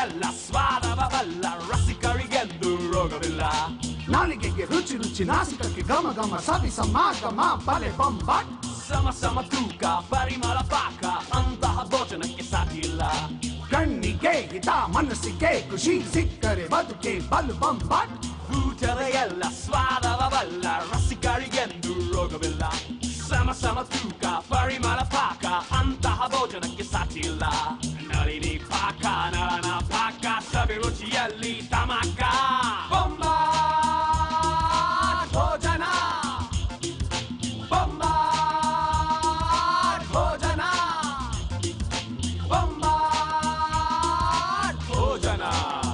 ಎಲ್ಲ ಸ್ವಾದವಲ್ಲ ರಸಿಕರಿಗೆಂದು ರೋಗವಿಲ್ಲ ನಾಲಿಗೆಗೆ ರುಚಿ ರುಚಿ ನಾಸಿಕಕ್ಕೆ ಘಮ ಘಮ ಸವಿ ಸಮಾಗಮ ಬಲೆ ಬೊಂಬಾಟ್ ಸಮ ಸಮ ತೂಕ ಪರಿಮಳ ಪಾಕ ಅಂತಹ ಭೋಜನಕ್ಕೆ ಸಾಟಿಲ್ಲ ಕಣ್ಣಿಗೆ ಹಿತ ಮನಸ್ಸಿಗೆ ಖುಷಿ ಸಿಕ್ಕರೆ ಬದುಕೆ ಬಲು ಬೊಂಬಾಟ್ ಊಟದ ಎಲ್ಲ ಸ್ವಾದವಲ್ಲ ರಸಿಕರಿಗೆಂದು ರೋಗವಿಲ್ಲ ಸಮ ಸಮ ತೂಕ ಪರಿಮಳ ಪಾಕ ಅಂತಹ ಭೋಜನಕ್ಕೆ ಸಾಟಿಲ್ಲ ನಳಿನಿ ಪಾಕ ನಳನ ಪಾಕ ಸವಿ ರುಚಿಯಲ್ಲಿ ತಮಕ ಬೊಂಬ ಭೋಜನ ಬೊಂಬ ಭೋಜನ ಬೊಂಬ ಭೋಜನ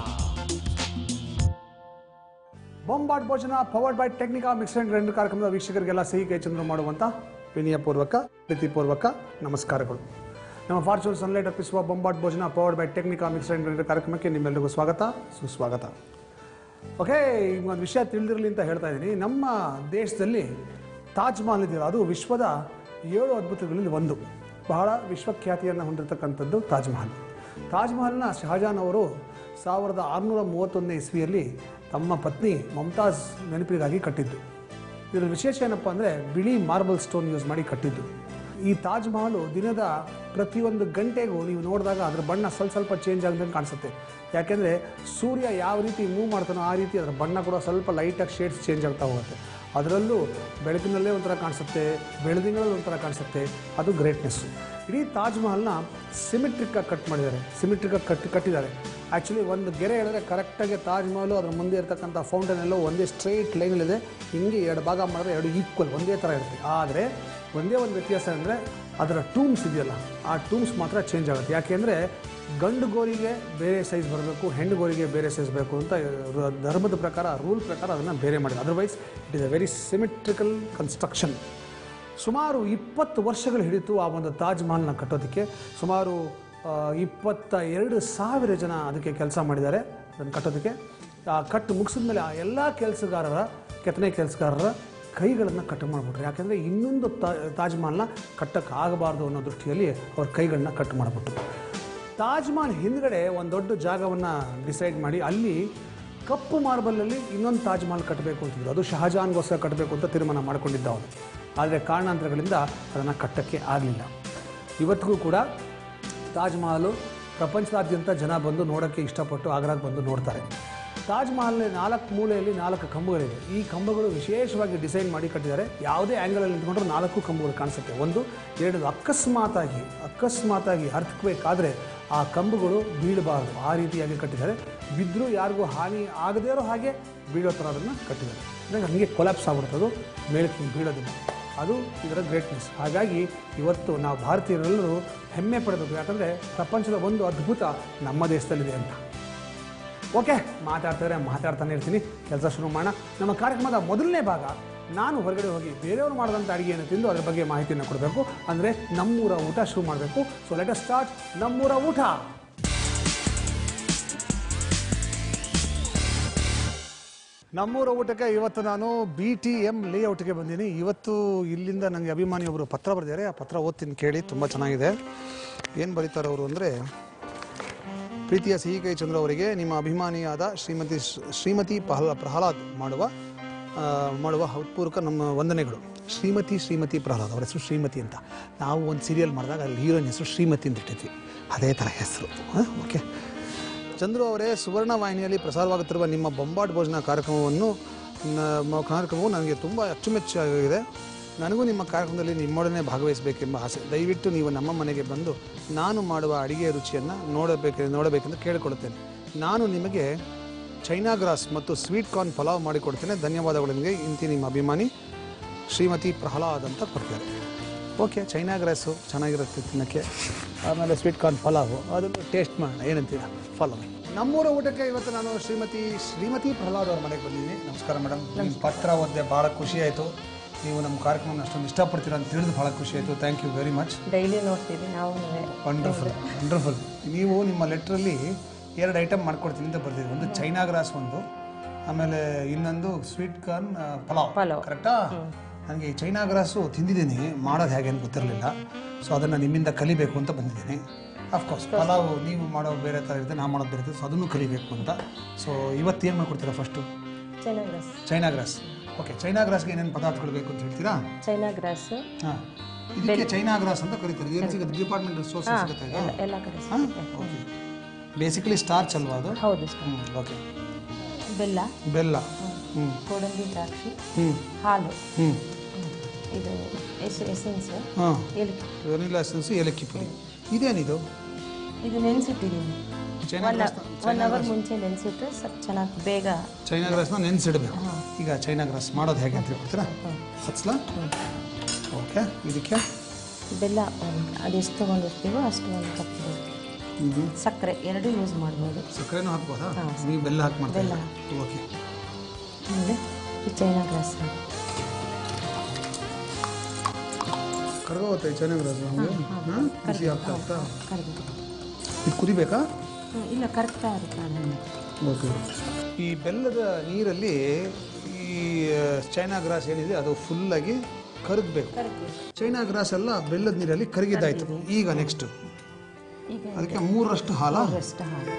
ಬೊಂಬಾಟ್ ಭೋಜನ powered by Technica mix and grinder ಕಾರ್ಯಕ್ರಮದ ವೀಕ್ಷಕರಿಗೆಲ್ಲ ಸಿಹಿ ಕೈ ಚಂದ್ರ ಮಾಡುವಂಥ ವಿನಯಪೂರ್ವಕ ಪ್ರೀತಿಪೂರ್ವಕ ನಮಸ್ಕಾರಗಳು ನಮ್ಮ ಫಾರ್ಚೂನ್ ಸನ್ಲೈಟ್ ಅರ್ಪಿಸುವ ಬೊಂಬಾಟ್ ಭೋಜನ powered by Technica mix and grinder ಕಾರ್ಯಕ್ರಮಕ್ಕೆ ನಿಮ್ಮೆಲ್ಲರಿಗೂ ಸ್ವಾಗತ ಸುಸ್ವಾಗತ ಓಕೆ ಈಗ ಒಂದು ವಿಷಯ ತಿಳಿದಿರಲಿ ಅಂತ ಹೇಳ್ತಾ ಇದ್ದೀನಿ ನಮ್ಮ ದೇಶದಲ್ಲಿ ತಾಜ್ ಮಹಲ್ ಇದೆಯಲ್ಲ ಅದು ವಿಶ್ವದ ಏಳು ಅದ್ಭುತಗಳಲ್ಲಿ ಒಂದು ಬಹಳ ವಿಶ್ವಖ್ಯಾತಿಯನ್ನು ಹೊಂದಿರತಕ್ಕಂಥದ್ದು ತಾಜ್ ಮಹಲ್ ತಾಜ್ ಮಹಲ್ನ ಶಹಜಾನ್ ಅವರು ಸಾವಿರದ ಆರುನೂರ ಮೂವತ್ತೊಂದನೇ ಇಸ್ವಿಯಲ್ಲಿ ತಮ್ಮ ಪತ್ನಿ ಮಮತಾಜ್ ನೆನಪಿಗಾಗಿ ಕಟ್ಟಿದ್ದು ಇದರ ವಿಶೇಷ ಏನಪ್ಪ ಅಂದರೆ ಬಿಳಿ ಮಾರ್ಬಲ್ ಸ್ಟೋನ್ ಯೂಸ್ ಮಾಡಿ ಕಟ್ಟಿದ್ದು ಈ ತಾಜ್ ಮಹಲು ದಿನದ ಪ್ರತಿಯೊಂದು ಗಂಟೆಗೂ ನೀವು ನೋಡಿದಾಗ ಅದರ ಬಣ್ಣ ಸ್ವಲ್ಪ ಸ್ವಲ್ಪ ಚೇಂಜ್ ಆಗದಂಗೆ ಕಾಣಿಸುತ್ತೆ ಯಾಕೆಂದರೆ ಸೂರ್ಯ ಯಾವ ರೀತಿ ಮೂವ್ ಮಾಡ್ತಾನೋ ಆ ರೀತಿ ಅದರ ಬಣ್ಣ ಕೂಡ ಸ್ವಲ್ಪ ಲೈಟಾಗಿ ಶೇಡ್ಸ್ ಚೇಂಜ್ ಆಗ್ತಾ ಹೋಗುತ್ತೆ ಅದರಲ್ಲೂ ಬೆಳಕಿನಲ್ಲೇ ಒಂಥರ ಕಾಣಿಸುತ್ತೆ ಬೆಳದಿಂಗಳಲ್ಲಿ ಒಂಥರ ಕಾಣಿಸುತ್ತೆ ಅದು ಗ್ರೇಟ್ನೆಸ್ಸು ಇಡೀ ತಾಜ್ ಮಹಲ್ನ ಸಿಮಿಟ್ರಿಕ್ಕಾಗಿ ಕಟ್ ಮಾಡಿದ್ದಾರೆ ಸಿಮಿಟ್ರಿಕ್ಕಾಗಿ ಕಟ್ ಕಟ್ಟಿದ್ದಾರೆ ಆ್ಯಕ್ಚುಲಿ ಒಂದು ಗೆರೆ ಹೇಳಿದ್ರೆ ಕರೆಕ್ಟಾಗಿ ತಾಜ್ ಮಹಲು ಅದ್ರ ಮುಂದೆ ಇರತಕ್ಕಂಥ ಫೌಂಟೇನ್ ಎಲ್ಲೋ ಒಂದೇ ಸ್ಟ್ರೈಟ್ ಲೈನಲ್ಲಿದೆ ಹಿಂಗೆ ಎರಡು ಭಾಗ ಮಾಡಿದ್ರೆ ಎರಡು ಈಕ್ವಲ್ ಒಂದೇ ಥರ ಇರುತ್ತೆ ಆದರೆ ಒಂದೇ ಒಂದು ವ್ಯತ್ಯಾಸ ಅಂದರೆ ಅದರ ಟೂಮ್ಸ್ ಇದೆಯಲ್ಲ ಆ ಟೂಮ್ಸ್ ಮಾತ್ರ ಚೇಂಜ್ ಆಗುತ್ತೆ ಯಾಕೆಂದರೆ ಗಂಡು ಗೋರಿಗೆ ಬೇರೆ ಸೈಜ್ ಬರಬೇಕು ಹೆಣ್ಣು ಗೋರಿಗೆ ಬೇರೆ ಸೈಜ್ ಬೇಕು ಅಂತ ರ- ಧರ್ಮದ ಪ್ರಕಾರ ರೂಲ್ ಪ್ರಕಾರ ಅದನ್ನು ಬೇರೆ ಮಾಡಿದೆ otherwise it is a very symmetrical construction ಸುಮಾರು ಇಪ್ಪತ್ತು ವರ್ಷಗಳು ಹಿಡಿತು ಆ ಒಂದು ತಾಜ್ ಮಹಲ್ನ ಕಟ್ಟೋದಕ್ಕೆ ಸುಮಾರು ಆ, ಇಪ್ಪತ್ತ ಎರಡು ಸಾವಿರ ಜನ ಅದಕ್ಕೆ ಕೆಲಸ ಮಾಡಿದ್ದಾರೆ ಅದನ್ನು ಕಟ್ಟೋದಕ್ಕೆ ಆ ಕಟ್ಟು ಮುಗಿಸಿದ ಮೇಲೆ ಆ ಎಲ್ಲ ಕೆಲಸಗಾರರ ಕೆತ್ತನೆ ಕೆಲಸಗಾರರ ಕೈಗಳನ್ನು ಕಟ್ ಮಾಡಿಬಿಟ್ರು ಯಾಕೆಂದರೆ ಇನ್ನೊಂದು ತಾ ತಾಜ್ ಮಹಲ್ನ ಕಟ್ಟಕ್ಕೆ ಆಗಬಾರ್ದು ಅನ್ನೋ ದೃಷ್ಟಿಯಲ್ಲಿ ಅವ್ರ ಕೈಗಳನ್ನ ಕಟ್ ಮಾಡಿಬಿಟ್ರು ತಾಜ್ ಮಹಲ್ ಹಿಂದ್ಗಡೆ ಒಂದು ದೊಡ್ಡ ಜಾಗವನ್ನು ಡಿಸೈಡ್ ಮಾಡಿ ಅಲ್ಲಿ ಕಪ್ಪು ಮಾರ್ಬಲಲ್ಲಿ ಇನ್ನೊಂದು ತಾಜ್ ಮಹಲ್ ಕಟ್ಟಬೇಕು ಅಂತಿದ್ರು ಅದು ಶಹಜಾನ್ಗೋಸ್ಕರ ಕಟ್ಟಬೇಕು ಅಂತ ತೀರ್ಮಾನ ಮಾಡಿಕೊಂಡಿದ್ದ ಅವನು ಆದರೆ ಕಾರಣಾಂತರಗಳಿಂದ ಅದನ್ನು ಕಟ್ಟಕ್ಕೆ ಆಗಲಿಲ್ಲ ಇವತ್ತಿಗೂ ಕೂಡ ತಾಜ್ ಮಹಲು ಪ್ರಪಂಚದಾದ್ಯಂತ ಜನ ಬಂದು ನೋಡೋಕ್ಕೆ ಇಷ್ಟಪಟ್ಟು ಆಗ್ರಾಗೆ ಬಂದು ನೋಡ್ತಾರೆ ತಾಜ್ ಮಹಲ್ ನಾಲ್ಕು ಮೂಲೆಯಲ್ಲಿ ನಾಲ್ಕು ಕಂಬಗಳಿವೆ ಈ ಕಂಬಗಳು ವಿಶೇಷವಾಗಿ ಡಿಸೈನ್ ಮಾಡಿ ಕಟ್ಟಿದ್ದಾರೆ ಯಾವುದೇ ಆ್ಯಂಗಲಲ್ಲಿ ನಿಂತ್ಕೊಂಡ್ರೆ ನಾಲ್ಕು ಕಂಬಗಳು ಕಾಣಿಸುತ್ತೆ ಒಂದು ಎರಡು ಅಕಸ್ಮಾತಾಗಿ ಅಕಸ್ಮಾತಾಗಿ ಅರ್ಥಕ್ಬೇಕಾದ್ರೆ ಆ ಕಂಬಗಳು ಬೀಳಬಾರದು ಆ ರೀತಿಯಾಗಿ ಕಟ್ಟಿದ್ದಾರೆ ಬಿದ್ದರೂ ಯಾರಿಗೂ ಹಾನಿ ಆಗದೇ ಇರೋ ಹಾಗೆ ಬೀಳೋ ಥರ ಅದನ್ನು ಕಟ್ಟಿದ್ದಾರೆ ಅಂದರೆ ಹಂಗೆ ಕೊಲಾಪ್ಸ್ ಆಗ್ಬಿಡ್ತದು ಮೇಲಕ್ಕೆ ಹಿಂಗೆ ಬೀಳೋದಿಲ್ಲ ಅದು ಇದರ ಗ್ರೇಟ್ನೆಸ್ ಹಾಗಾಗಿ ಇವತ್ತು ನಾವು ಭಾರತೀಯರೆಲ್ಲರೂ ಹೆಮ್ಮೆ ಪಡಬೇಕು ಯಾಕಂದರೆ ಪ್ರಪಂಚದ ಒಂದು ಅದ್ಭುತ ನಮ್ಮ ದೇಶದಲ್ಲಿದೆ ಅಂತ ಓಕೆ ಮಾತಾಡ್ತಾರೆ ಮಾತಾಡ್ತಾನೆ ಇರ್ತೀನಿ ಕೆಲಸ ಶುರು ಮಾಡೋಣ ನಮ್ಮ ಕಾರ್ಯಕ್ರಮದ ಮೊದಲನೇ ಭಾಗ ನಾನು ಹೊರಗಡೆ ಹೋಗಿ ಬೇರೆಯವರು ಮಾಡಿದಂಥ ಅಡುಗೆಯನ್ನು ತಿಂದು ಅದ್ರ ಬಗ್ಗೆ ಮಾಹಿತಿಯನ್ನು ಕೊಡಬೇಕು ಅಂದರೆ ನಮ್ಮೂರ ಊಟ ಶುರು ಮಾಡಬೇಕು ಸೊ ಲೆಟ್ ಸ್ಟಾರ್ಟ್ ನಮ್ಮೂರ ಊಟ ನಮ್ಮೂರ ಊಟಕ್ಕೆ ಇವತ್ತು ನಾನು ಬಿ ಟಿ ಎಮ್ ಲೇಔಟ್ಗೆ ಬಂದೀನಿ ಇವತ್ತು ಇಲ್ಲಿಂದ ನನಗೆ ಅಭಿಮಾನಿ ಒಬ್ಬರು ಪತ್ರ ಬರೆದಿದ್ದಾರೆ ಆ ಪತ್ರ ಓದ್ತೀನಿ ಕೇಳಿ ತುಂಬ ಚೆನ್ನಾಗಿದೆ ಏನು ಬರೀತಾರೆ ಅವರು ಅಂದರೆ ಪ್ರೀತಿಯ ಸಿಹಿ ಕೈ ಚಂದ್ರ ಅವರಿಗೆ ನಿಮ್ಮ ಅಭಿಮಾನಿಯಾದ ಶ್ರೀಮತಿ ಶ್ರೀಮತಿ ಪಹಲ ಪ್ರಹ್ಲಾದ್ ಮಾಡುವ ಆ, ಮಾಡುವ ಹೃತ್ಪೂರ್ವಕ ನಮ್ಮ ವಂದನೆಗಳು ಶ್ರೀಮತಿ ಶ್ರೀಮತಿ ಪ್ರಹ್ಲಾದ್ ಅವರ ಹೆಸರು ಶ್ರೀಮತಿ ಅಂತ ನಾವು ಒಂದು ಸೀರಿಯಲ್ ಮಾಡಿದಾಗ ಅಲ್ಲಿ ಹೀರೋಯಿನ್ ಹೆಸರು ಶ್ರೀಮತಿ ಅಂತ ಇಟ್ಟಿದ್ವಿ ಅದೇ ಥರ ಹೆಸರು ಓಕೆ ಚಂದ್ರು ಅವರೇ ಸುವರ್ಣ ವಾಹಿನಿಯಲ್ಲಿ ಪ್ರಸಾರವಾಗುತ್ತಿರುವ ನಿಮ್ಮ ಬೊಂಬಾಟ್ ಭೋಜನ ಕಾರ್ಯಕ್ರಮವನ್ನು ನ- ಕಾರ್ಯಕ್ರಮವು ನನಗೆ ತುಂಬ ಅಚ್ಚುಮೆಚ್ಚಾಗಿದೆ ನನಗೂ ನಿಮ್ಮ ಕಾರ್ಯಕ್ರಮದಲ್ಲಿ ನಿಮ್ಮೊಡನೆ ಭಾಗವಹಿಸಬೇಕೆಂಬ ಆಸೆ ದಯವಿಟ್ಟು ನೀವು ನಮ್ಮ ಮನೆಗೆ ಬಂದು ನಾನು ಮಾಡುವ ಅಡಿಗೆಯ ರುಚಿಯನ್ನು ನೋಡಬೇಕು ನೋಡಬೇಕೆಂದು ಕೇಳಿಕೊಳ್ಳುತ್ತೇನೆ ನಾನು ನಿಮಗೆ ಚೈನಾ ಗ್ರಾಸ್ ಮತ್ತು ಸ್ವೀಟ್ ಕಾರ್ನ್ ಪಲಾವ್ ಮಾಡಿಕೊಡ್ತೇನೆ ಧನ್ಯವಾದಗಳು ನಿಮಗೆ ಇಂತಿ ನಿಮ್ಮ ಅಭಿಮಾನಿ ಶ್ರೀಮತಿ ಪ್ರಹ್ಲಾದ್ ಅಂತ ಕೊಡ್ತಾರೆ ಓಕೆ ಚೈನಾ ಗ್ರಾಸು ಚೆನ್ನಾಗಿರುತ್ತೆ ತಿನ್ನೋಕ್ಕೆ ಆಮೇಲೆ ಸ್ವೀಟ್ ಕಾರ್ನ್ ಪಲಾವು ಅದನ್ನು ಟೇಸ್ಟ್ ಮಾಡೋಣ ಏನಂತೀರ ಫಾಲೋ ನಮ್ಮೂರ ಊಟಕ್ಕೆ ಇವತ್ತು ನಾನು ಶ್ರೀಮತಿ ಶ್ರೀಮತಿ ಪ್ರಹ್ಲಾದ್ ಅವ್ರ ಮನೆಗೆ ಬಂದಿದ್ದೀನಿ ನಮಸ್ಕಾರ ಮೇಡಮ್ ನಿಮ್ಮ ಪತ್ರ ಓದಿದೆ ಭಾಳ ಖುಷಿ ಆಯಿತು ನೀವು ನಮ್ಮ ಕಾರ್ಯಕ್ರಮನ ಅಷ್ಟೊಂದು ಇಷ್ಟಪಡ್ತೀರ ಅಂತ ತಿಳಿದು ಭಾಳ ಖುಷಿ ಆಯಿತು thank you very much daily ನೋಡ್ತೀವಿ ನಾವು ವಂಡರ್ಫುಲ್ ವಂಡರ್ಫುಲ್ ನೀವು ನಿಮ್ಮ ಲೆಟ್ರಲ್ಲಿ ಎರಡು ಐಟಮ್ ಮಾಡ್ಕೊಡ್ತೀನಿ ಅಂತ ಬರ್ದಿದ್ದೀವಿ ಒಂದು ಚೈನಾ ಗ್ರಾಸ್ ಒಂದು ಆಮೇಲೆ ಇನ್ನೊಂದು ಸ್ವೀಟ್ ಕಾರ್ನ್ ಪಲಾವ್ ಪಲಾವ್. ಕರೆಕ್ಟಾ ನನಗೆ ಈ ಚೈನಾ ಗ್ರಾಸು ತಿಂದಿದ್ದೀನಿ ಮಾಡೋದು ಹೇಗೆ ಅಂತ ಗೊತ್ತಿರಲಿಲ್ಲ ಸೊ ಅದನ್ನು ನಿಮ್ಮಿಂದ ಕಲಿಬೇಕು ಅಂತ ಬಂದಿದ್ದೀನಿ ಅಫ್ಕೋರ್ಸ್ ಪಲಾವ್ ನೀವು ಮಾಡೋ ಬೇರೆ ಥರ ಇರುತ್ತೆ ನಾವು ಮಾಡೋದು ಬೇರೆ ಇರುತ್ತೆ ಸೊ ಅದನ್ನು ಕಲಿಬೇಕು ಅಂತ ಸೊ ಇವತ್ತು ಏನು ಮಾಡ್ಕೊಡ್ತೀರಾ first China grass China grass okay China ಗ್ರಾಸ್ಗೆ ಏನೇನು ಪದಾರ್ಥಗಳು ಬೇಕು ಅಂತ ಹೇಳ್ತೀರಾ ಚೈನಾ ಗ್ರಾಸ್ ಹಾಂ ಇದಕ್ಕೆ ಚೈನಾ ಗ್ರಾಸ್ ಅಂತ ಕರೀತಾರೆ ಏನು ಸಿಗುತ್ತೆ ಡಿಪಾರ್ಟ್ಮೆಂಟ್ ಸೋರ್ಸ್ ಸಿಗುತ್ತೆ ಈಗ ಎಲ್ಲ ಎಲ್ಲ ಕಡೆ ಹಾಂ ಓಕೆ ಬೇಸಿಕಲಿ ಸ್ಟಾರ್ಚ್ ಅಲ್ವಾ ಅದು ಹೌದು ಸರ್ ಹ್ಞೂ ಓಕೆ ಬೆಲ್ಲ ಬೆಲ್ಲ ಹ್ಞೂ ಗೋಡಂಬಿ ದ್ರಾಕ್ಷಿ ಹ್ಞೂ ಹಾಲು ಹ್ಞೂ ಹ್ಮ್. ಇದು ಎಸ್ ಎಸೆನ್ಸ್ ಹಾಂ ಏಲಕ್ಕಿ ವೆನಿಲಾ ಎಸೆನ್ಸ್ ಏಲಕ್ಕಿ ಪುಡಿ ಇದೇನಿದು ಇದು ನೆನೆಸಿಟ್ಟಿದ್ದೀನಿ China one grass one hour ಮುಂಚೆ ನೆನೆಸಿಟ್ರೆ ಸ್ವಲ್ಪ ಚೆನ್ನಾಗಿ ಬೇಗ ಚೈನಾ ಗ್ರಾಸ್ನ ನೆನೆಸಿಡಬೇಕು ಈಗ ಚೈನಾ ಗ್ರಾಸ್ ಮಾಡೋದು ಹೇಗೆ ಅಂತ ಹೇಳ್ಕೊಡ್ತೀರಾ ಹಚ್ಲಾ ಓಕೆ ಇದಕ್ಕೆ ಬೆಲ್ಲ ಒಂದು ಅದೆಷ್ಟು ತೊಗೊಂಡಿರ್ತೀವೋ ಅಷ್ಟು ಒಂದು ಕಪ್ ಹ್ಞೂ ಸಕ್ಕರೆ ಎರಡೂ ಯೂಸ್ ಮಾಡ್ಬೋದು ಸಕ್ಕರೆನೂ ಹಾಕ್ಬೋದಾ ನೀವು ಬೆಲ್ಲ ಹಾಕಿ ಮಾಡ್ತೀರಾ ಓಕೆ ಆಮೇಲೆ ಈ ಚೈನಾ ಗ್ರಾಸ್ ಕರ್ಗೋಗುತ್ತೆ ಚೈನಾ ಗ್ರಾಸ್ ನಮಗೆ ಹಾಂ ಬಿಸಿ ಆಗ್ತಾ ಆಗ್ತಾ ಕರ್ದು ಇದು ಕುದಿಬೇಕಾ ಹ್ಮ್, ಇಲ್ಲ ಕರ್ಗ್ತಾ ಇರುತ್ತೆ ಅದನ್ನು ಓಕೆ ಈ ಬೆಲ್ಲದ ನೀರಲ್ಲಿ ಈ ಚೈನಾ ಗ್ರಾಸ್ ಏನಿದೆ ಅದು ಫುಲ್ಲಾಗಿ ಕರಗಬೇಕು ಕರಗಬೇಕು ಚೈನಾ ಗ್ರಾಸ್ ಎಲ್ಲ ಬೆಲ್ಲದ ನೀರಲ್ಲಿ ಕರಗಿದ್ದಾಯ್ತು ಈಗ ನೆಕ್ಸ್ಟ್ ಈಗ ಅದಕ್ಕೆ ಮೂರರಷ್ಟು ಹಾಲ ಎಷ್ಟು ಹಾಲು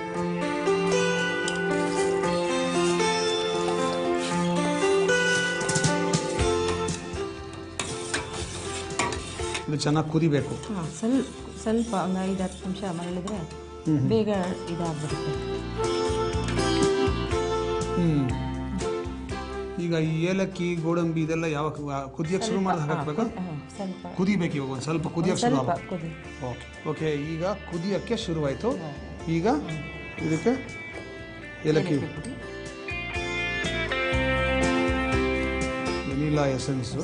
ಇದು ಚೆನ್ನಾಗಿ ಕುದಿಬೇಕು ಹಾಂ ಸ್ವಲ್ಪ ಸ್ವಲ್ಪ ಒಂದು ಐದು ಹತ್ತು ನಿಮಿಷ ಮರಳಿದ್ರೆ ಬೇಗ ಇದಾಗ್ಬಿಡುತ್ತೆ ಹ್ಮ್ ಈಗ ಈ ಏಲಕ್ಕಿ ಗೋಡಂಬಿ ಇದೆಲ್ಲ ಯಾವಾಗ ಕುದಿಯಕ್ಕೆ ಶುರು ಮಾಡಿದ ಹಾಕಬೇಕು ಹಾಂ ಸ್ವಲ್ಪ ಕುದಿಬೇಕು ಇವಾಗ ಒಂದು ಸ್ವಲ್ಪ ಕುದಿಯಕ್ಕೆ ಶುರು ಸ್ವಲ್ಪ ಆಗ್ಬೇಕು ಕುದಿ ಓಕೆ ಓಕೆ ಈಗ ಕುದಿಯೋಕ್ಕೆ ಶುರುವಾಯಿತು ಈಗ ಇದಕ್ಕೆ ಏಲಕ್ಕಿ ಪುಡಿ ವೆನಿಲಾ ಎಸೆನ್ಸು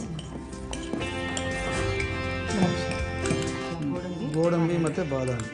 ದ್ರಾಕ್ಷಿ ಗೋಡಂಬಿ ಗೋಡಂಬಿ ಮತ್ತು ಬಾದಾಮಿ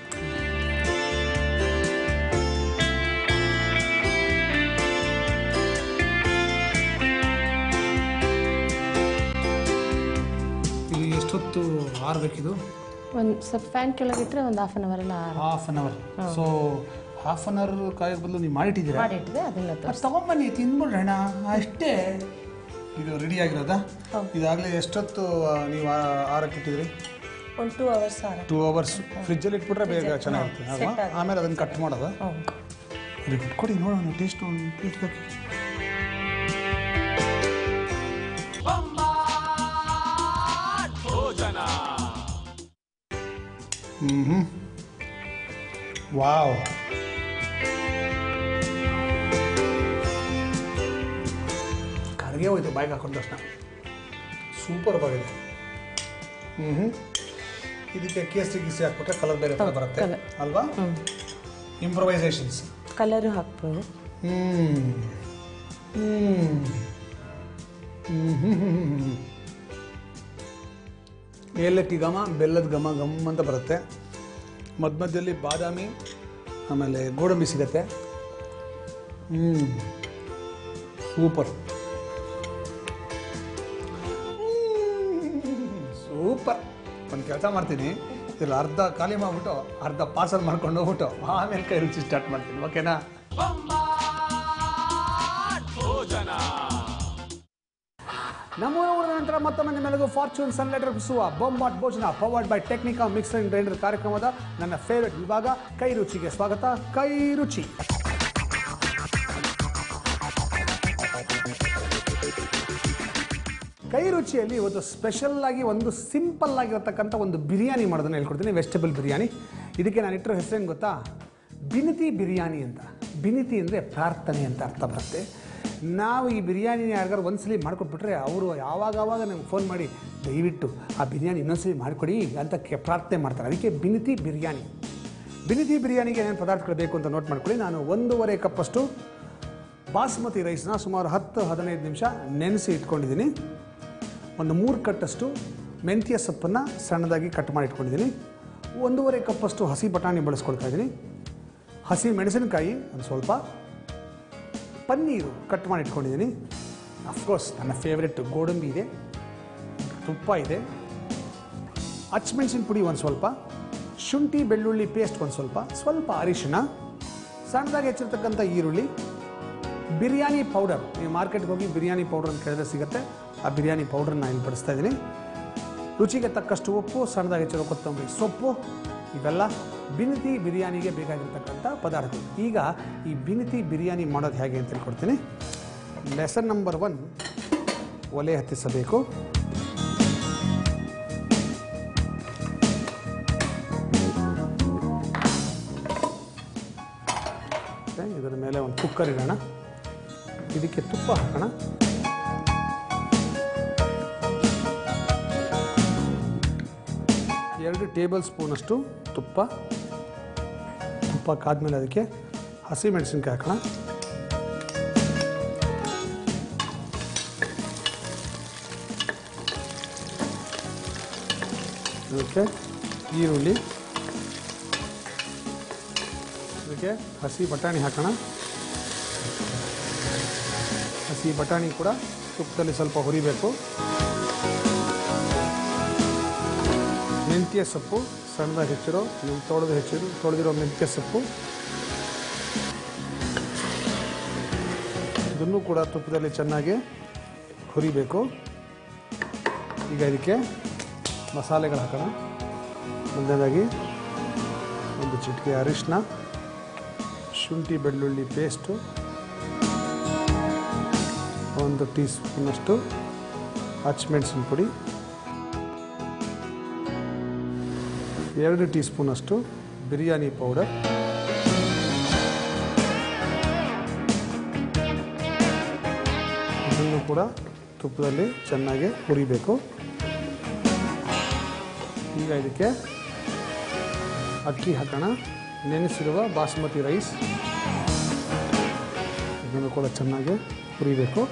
ಇದು ಎಷ್ಟೊತ್ತು ಆರಬೇಕಿದು ಒಂದು ಸ್ವಲ್ಪ ಫ್ಯಾನ್ ಕೆಳಗಿಟ್ರೆ ಒಂದು ಹಾಫ್ ಆನ್ ಅವರ್ ಎಲ್ಲ half an hour so half an hour ಕಾಯೋ ಬದಲು ನೀವು ಮಾಡಿಟ್ಟಿದ್ದೀರಾ ಮಾಡಿಟ್ಟಿದೆ ಅದನ್ನ ಅದು ತಗೊಂಬನ್ನಿ ತಿಂದ್ಬಿಡ್ರಿ ಅಣ್ಣ ಅಷ್ಟೇ ಇದು ರೆಡಿ ಆಗಿರೋದಾ ಹೌದು. ಇದಾಗಲೇ ಎಷ್ಟೊತ್ತು ಆ, ನೀವು ಆ- ಆರಕ್ಕೆ ಇಟ್ಟಿದ್ರಿ ಒಂದು ಟೂ ಅವರ್ಸ್ ಆರ ಟೂ ಅವರ್ಸ್ ಫ್ರಿಜ್ಜಲ್ಲಿ ಇಟ್ಬಿಟ್ರೆ ಬೇಗ ಚೆನ್ನಾಗಿರುತ್ತೆ ಅಲ್ವಾ set ಆಗುತ್ತೆ. ಆಮೇಲೆ ಅದನ್ನು ಕಟ್ ಮಾಡೋದು ಹ್ಞೂ ವೆರಿ ಗುಡ್ ಕೊಡಿ ನೋಡೋಣ ಟೇಸ್ಟ್ ಒಂದು ಟೇಸ್ಟ್ ಹಾಕಿ ಬೊಂಬಾಟ್ ಭೋಜನ ಹ್ಞೂ ವಾವ್ ಕರ್ಗೆ ಹೋಯ್ತು ಬಾಯ್ಗೆ ಹಾಕೊಂಡ ತಕ್ಷಣ ಸೂಪರ್ ಆಗಿದೆ ಹ್ಞೂ ಇದಕ್ಕೆ ಕೇಸರಿ ಗಿಸಿ ಹಾಕ್ಬಿಟ್ರೆ ಕಲರ್ ಬೇರೆ ಥರ ಬರುತ್ತೆ colour. ಅಲ್ವಾ ಇಂಪ್ರೊವೈಸೇಷನ್ಸ್ ಕಲರು ಹಾಕ್ಬೋದು ಹ್ಮ್ ಹ್ಮ್ ಹ್ಮ್ ಹ್ಮ್ ಹ್ಮ್ ಹ್ಮ್. ಏಲಕ್ಕಿ ಘಮ ಬೆಲ್ಲದ ಘಮ ಗಮ್ ಅಂತ ಬರುತ್ತೆ ಮಧ್ಯ ಮಧ್ಯದಲ್ಲಿ ಬಾದಾಮಿ ಆಮೇಲೆ ಗೋಡಂಬಿ ಸಿಗತ್ತೆ ಹ್ಮ್ ಸೂಪರ್ ಸೂಪರ್ ಒಂದು ಕೆಲಸ ಮಾಡ್ತೀನಿ ಇದ್ರಲ್ಲಿ ಅರ್ಧ ಖಾಲಿ ಮಾಡ್ಬಿಟ್ಟು ಅರ್ಧ ಪಾರ್ಸಲ್ ಮಾಡ್ಕೊಂಡು ಹೋಗ್ಬಿಟ್ಟು ಆಮೇಲೆ ಕೈ ರುಚಿ ಸ್ಟಾರ್ಟ್ ಮಾಡ್ತೀನಿ ಓಕೆನಾ ಬೊಂಬಾಟ್ ಭೋಜನ ನಮ್ಮ ಊರ ನಂತರ ಮತ್ತೊಮ್ಮೆ ನಿಮ್ಮೆಲ್ಲರಿಗೂ ಫಾರ್ಚೂನ್ ಸನ್ಲೈಟ್ ರಚಿಸುವ ಬೊಂಬಾಟ್ ಭೋಜನ powered by Technica mix and grinder ಕಾರ್ಯಕ್ರಮದ ನನ್ನ ಫೇವರೆಟ್ ವಿಭಾಗ ಕೈ ರುಚಿಗೆ ಸ್ವಾಗತ ಕೈ ರುಚಿ ಕೈ ರುಚಿಯಲ್ಲಿ ಇವತ್ತು ಸ್ಪೆಷಲ್ ಆಗಿ ಒಂದು ಸಿಂಪಲ್ ಆಗಿರತಕ್ಕಂಥ ಒಂದು ಬಿರಿಯಾನಿ ಮಾಡೋದನ್ನ ಹೇಳ್ಕೊಡ್ತೀನಿ ವೆಜಿಟೇಬಲ್ ಬಿರಿಯಾನಿ ಇದಕ್ಕೆ ನಾನು ಇಟ್ಟಿರೋ ಹೆಸರೇನು ಗೊತ್ತಾ ಬಿನಿತಿ ಬಿರಿಯಾನಿ ಅಂತ ಬಿನಿತಿ ಅಂದರೆ ಪ್ರಾರ್ಥನೆ ಅಂತ ಅರ್ಥ ಬರುತ್ತೆ ನಾವು ಈ ಬಿರಿಯಾನಿನ ಯಾರಿಗಾರು ಒಂದ್ಸಲಿ ಮಾಡ್ಕೊಟ್ಬಿಟ್ರೆ ಅವರು ಯಾವಾಗ ಆವಾಗ ನಮ್ಗೆ ಫೋನ್ ಮಾಡಿ ದಯವಿಟ್ಟು ಆ ಬಿರಿಯಾನಿ ಇನ್ನೊಂದ್ಸಲಿ ಮಾಡಿಕೊಡಿ ಅಂತ ಕೆ- ಪ್ರಾರ್ಥನೆ ಮಾಡ್ತಾರೆ ಅದಕ್ಕೆ ಬಿನಿತಿ ಬಿರಿಯಾನಿ ಬಿನಿತಿ ಬಿರಿಯಾನಿಗೆ ಏನೇನು ಪದಾರ್ಥಗಳು ಬೇಕು ಅಂತ ನೋಟ್ ಮಾಡ್ಕೊಳ್ಳಿ ನಾನು ಒಂದೂವರೆ ಕಪ್ಪಷ್ಟು ಬಾಸ್ಮತಿ ರೈಸ್ನ ಸುಮಾರು ಹತ್ತು ಹದಿನೈದು ನಿಮಿಷ ನೆನೆಸಿ ಇಟ್ಕೊಂಡಿದ್ದೀನಿ ಒಂದು ಮೂರು ಕಟ್ಟಷ್ಟು ಮೆಂತ್ಯ ಸೊಪ್ಪನ್ನು ಸಣ್ಣದಾಗಿ ಕಟ್ ಮಾಡಿ ಇಟ್ಕೊಂಡಿದ್ದೀನಿ ಒಂದೂವರೆ ಕಪ್ಪಷ್ಟು ಹಸಿ ಬಟಾಣಿ ಬಳಸ್ಕೊಳ್ತಾ ಇದ್ದೀನಿ ಹಸಿ ಮೆಣಸಿನಕಾಯಿ ಒಂದು ಸ್ವಲ್ಪ ಪನ್ನೀರು ಕಟ್ ಮಾಡಿ ಇಟ್ಕೊಂಡಿದ್ದೀನಿ ಅಫ್ಕೋರ್ಸ್ ನನ್ನ ಫೇವ್ರೆಟ್ ಗೋಡಂಬಿ ಇದೆ ತುಪ್ಪ ಇದೆ ಹಚ್ಮೆಣಸಿನ ಪುಡಿ ಒಂದು ಸ್ವಲ್ಪ ಶುಂಠಿ ಬೆಳ್ಳುಳ್ಳಿ ಪೇಸ್ಟ್ ಒಂದು ಸ್ವಲ್ಪ ಸ್ವಲ್ಪ ಅರಿಶಿಣ ಸಣ್ಣದಾಗಿ ಹೆಚ್ಚಿರ್ತಕ್ಕಂಥ ಈರುಳ್ಳಿ ಬಿರಿಯಾನಿ ಪೌಡರ್ ನೀವು ಮಾರ್ಕೆಟ್ಗೆ ಹೋಗಿ ಬಿರಿಯಾನಿ ಪೌಡರ್ ಅಂತ ಕೇಳಿದ್ರೆ ಸಿಗುತ್ತೆ ಆ ಬಿರಿಯಾನಿ ಪೌಡ್ರನ್ನ ಇಲ್ಲಿ ಬಡಿಸ್ತಾ ಇದ್ದೀನಿ ರುಚಿಗೆ ತಕ್ಕಷ್ಟು ಉಪ್ಪು ಸಣ್ಣದಾಗಿ ಹೆಚ್ಚಿರೋ ಕೊತ್ತಂಬರಿ ಸೊಪ್ಪು ಇವೆಲ್ಲ ಬಿನಿತಿ ಬಿರಿಯಾನಿಗೆ ಬೇಕಾಗಿರ್ತಕ್ಕಂಥ ಪದಾರ್ಥಗಳು ಈಗ ಈ ಬಿನಿತಿ ಬಿರಿಯಾನಿ ಮಾಡೋದು ಹೇಗೆ ಅಂತ ಹೇಳ್ಕೊಡ್ತೀನಿ ಲೆಸನ್ ನಂಬರ್ ಒನ್ ಒಲೆ ಹತ್ತಿಸಬೇಕು ಮತ್ತೆ ಇದರ ಮೇಲೆ ಒಂದು ಕುಕ್ಕರ್ ಇಡೋಣ ಇದಕ್ಕೆ ತುಪ್ಪ ಹಾಕೋಣ ಎರಡು ಟೇಬಲ್ ಸ್ಪೂನಷ್ಟು ತುಪ್ಪ ತುಪ್ಪ ಕಾದ್ಮೇಲೆ ಅದಕ್ಕೆ ಹಸಿಮೆಣಸಿನ್ಕಾಯಿ ಹಾಕೋಣ ಅದಕ್ಕೆ ಈರುಳ್ಳಿ ಅದಕ್ಕೆ ಹಸಿ ಬಟಾಣಿ ಹಾಕೋಣ ಹಸಿ ಬಟಾಣಿ ಕೂಡ ತುಪ್ಪದಲ್ಲಿ ಸ್ವಲ್ಪ ಹುರಿಬೇಕು ಮೆಂತ್ಯ ಸೊಪ್ಪು ಸಣ್ಣದಾಗಿ ಹೆಚ್ಚಿರೋ ನೀವು ತೊಳೆದು ಹೆಚ್ಚಿರೋ ತೊಳೆದಿರೋ ಮೆಂತ್ಯ ಸೊಪ್ಪು ಇದನ್ನು ಕೂಡ ತುಪ್ಪದಲ್ಲಿ ಚೆನ್ನಾಗಿ ಹುರಿಬೇಕು ಈಗ ಇದಕ್ಕೆ ಮಸಾಲೆಗಳು ಹಾಕೋಣ ಮೊದಲನೇದಾಗಿ ಒಂದು ಚಿಟಿಕೆ ಅರಿಶಿನ ಶುಂಠಿ ಬೆಳ್ಳುಳ್ಳಿ ಪೇಸ್ಟು ಒಂದು ಟೀ ಸ್ಪೂನಷ್ಟು ಹಚ್ಮೆಣಸಿನ ಪುಡಿ ಎರಡು ಟೀ ಸ್ಪೂನಷ್ಟು ಬಿರಿಯಾನಿ ಪೌಡರ್ ಇದನ್ನು ಕೂಡ ತುಪ್ಪದಲ್ಲಿ ಚೆನ್ನಾಗಿ ಹುರಿಬೇಕು ಈಗ ಇದಕ್ಕೆ ಅಕ್ಕಿ ಹಾಕೋಣ ನೆನೆಸಿರುವ ಬಾಸುಮತಿ ರೈಸ್ ಇದನ್ನು ಕೂಡ ಚೆನ್ನಾಗಿ ಹುರಿಬೇಕು